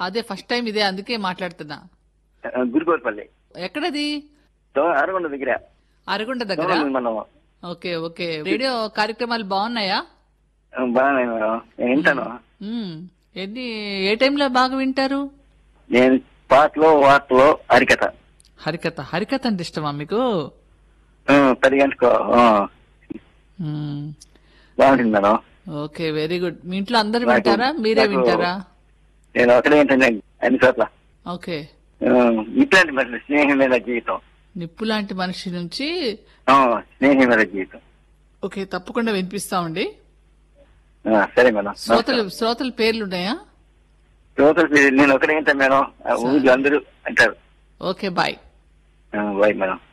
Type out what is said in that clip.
అదే first time ఇదే అందుకే మాట్లాడుతున్నా గురికోరపల్లి ఎక్కడది అరగొండ దగ్గర అరగుంట దగ్గర దోమల మనం ఓకే ఓకే రేడియో కార్యక్రమాలు బాగున్నాయా బాగానే మేడం నేను వింటాను మ్మ్. ఎన్ని ఏ టైంలో బాగా వింటారు నేను పాటలో వార్తలో హరికథ హరికథ హరికథ అంటే ఇష్టమా మీకు ఆ, పది గంటకు ఆ, మ్మ్. బాగుంటుంది మేడం ఓకే వెరీ గుడ్ మీ ఇంట్లో అందరు నాకు- వింటారా మీరే నాకు- వింటారా నేను ఒకటే వింటాను అన్ని చోట్ల ఓకే ఆ, ఇట్లాంటి మరి స్నేహమైన జీవితం నిప్పు లాంటి మనిషి నుంచి ఆ, స్నేహమైన జీవితం ఓకే తప్పకుండా వినిపిస్తామండి ఆ, సరే మేడం శ్రోతలు శ్రోతల పేర్లు ఉన్నాయా శ్రోతలు నేను ఒకటే వింటాను మేడం ఆ ఊళ్ళో అందరూ అంటారు ఓకే బాయ్ ఆ, బాయ్ మేడం